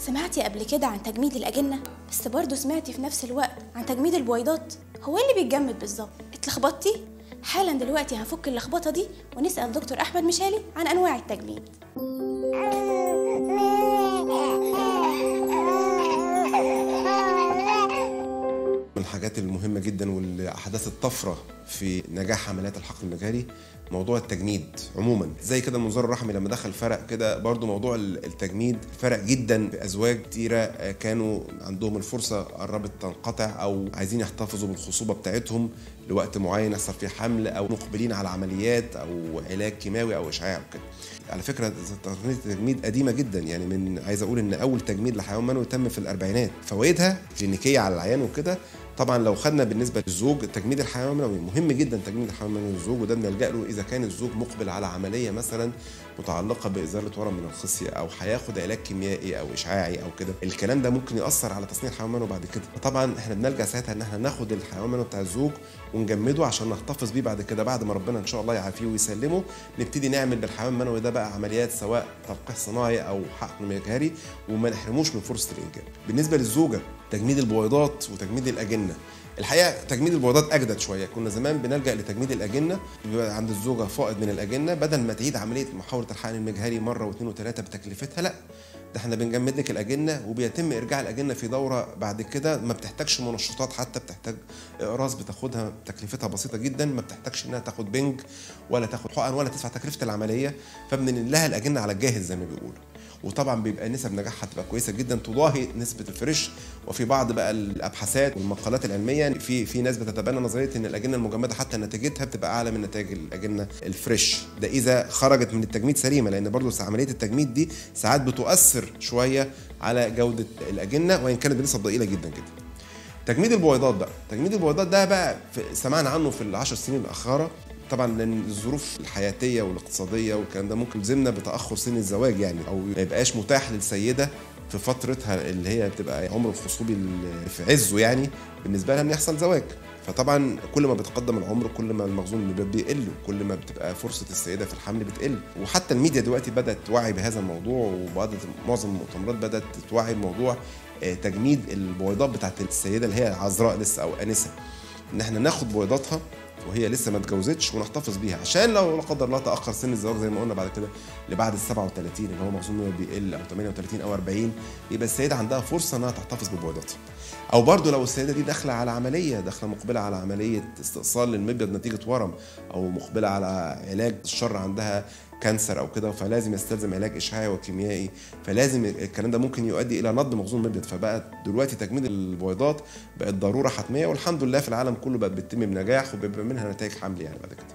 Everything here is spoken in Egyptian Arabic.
سمعتي قبل كده عن تجميد الأجنة بس برضه سمعتي في نفس الوقت عن تجميد البويضات هو إيه اللي بيتجمد بالظبط اتلخبطتي حالا دلوقتي هفك اللخبطة دي ونسأل دكتور أحمد مشالي عن أنواع التجميد من الحاجات المهمة جدا واللي أحدثت طفرة في نجاح عمليات الحقن المجهري موضوع التجميد عموما زي كده المنظار الرحمي لما دخل فرق كده برضو موضوع التجميد فرق جدا في ازواج كتيره كانوا عندهم الفرصه قربت تنقطع او عايزين يحتفظوا بالخصوبه بتاعتهم لوقت معين يحصل فيه حمل او مقبلين على عمليات او علاج كيماوي او اشعاع وكده على فكره تقنيه التجميد قديمه جدا يعني من عايز اقول ان اول تجميد لحيوان منوي تم في الاربعينات فوائدها كلينيكيه على العيان وكده طبعا لو خدنا بالنسبه للزوج تجميد الحيوان المنوي مهم جدا تجميد الحيوان المنوي للزوج وده بنلجا له اذا كان الزوج مقبل على عمليه مثلا متعلقه بازاله ورم من الخصيه او هياخد علاج كيميائي او اشعاعي او كده الكلام ده ممكن ياثر على تصنيع الحيوان المنوي بعد كده فطبعا احنا بنلجا ساعتها ان احنا ناخد الحيوان المنوي بتاع الزوج ونجمده عشان نحتفظ بيه بعد كده بعد ما ربنا ان شاء الله يعافيه ويسلمه نبتدي نعمل بالحيوان المنوي ده بقى عمليات سواء تلقيح صناعي او حقن مجهري وما نحرموش من فرصه الانجاب بالنسبه للزوجه تجميد البويضات وتجميد الاجنه الحقيقه تجميد البويضات اجدد شويه كنا زمان بنلجا لتجميد الاجنه بيبقى عند الزوجه فائض من الاجنه بدل ما تعيد عمليه محاوله الحقن المجهري مره واثنين وثلاثه بتكلفتها لا ده احنا بنجمد لك الاجنه وبيتم ارجاع الاجنه في دوره بعد كده ما بتحتاجش منشطات حتى بتحتاج اقراص بتاخدها تكلفتها بسيطه جدا ما بتحتاجش انها تاخد بنج ولا تاخد حقن ولا تدفع تكلفه العمليه فبننقل لها الاجنه على الجاهز زي ما بيقولوا وطبعا بيبقى نسب نجاحها تبقى كويسه جدا تضاهي نسبه الفريش وفي بعض بقى الابحاثات والمقالات العلميه في في ناس بتتبنى نظريه ان الاجنه المجمده حتى نتيجتها بتبقى اعلى من نتائج الاجنه الفريش ده اذا خرجت من التجميد سليمه لان برضه عمليه التجميد دي ساعات بتؤثر شويه على جوده الاجنه وان كانت بنسب ضئيله جدا جدا تجميد البويضات بقى تجميد البويضات ده بقى سمعنا عنه في العشر سنين الاخيره طبعا لان الظروف الحياتيه والاقتصاديه والكلام ده ممكن يلزمنا بتاخر سن الزواج يعني او ما يبقاش متاح للسيده في فترتها اللي هي بتبقى عمر الخصوبي في عزه يعني بالنسبه لها ان يحصل زواج فطبعا كل ما بيتقدم العمر كل ما المخزون بيقل وكل ما بتبقى فرصه السيده في الحمل بتقل وحتى الميديا دلوقتي بدات توعي بهذا الموضوع وبعض معظم المؤتمرات بدات توعي بموضوع تجميد البويضات بتاعت السيده اللي هي عذراء لسه او انسه ان احنا ناخد بويضاتها وهي لسه ما اتجوزتش ونحتفظ بيها عشان لو لا قدر الله تاخر سن الزواج زي ما قلنا بعد كده لبعد ال 37 اللي هو مخزون بيقل او 38 او 40 يبقى السيده عندها فرصه انها تحتفظ ببويضاتها او برضو لو السيده دي داخله على عمليه داخله مقبله على عمليه استئصال للمبيض نتيجه ورم او مقبله على علاج الشر عندها كانسر او كده فلازم يستلزم علاج اشعاعي وكيميائي فلازم الكلام ده ممكن يؤدي الى نضج مخزون المبيض فبقى دلوقتي تجميد البويضات بقت ضروره حتميه والحمد لله في العالم كله بقت بتتم بنجاح وبيبقى منها نتائج حمل يعني بعد كده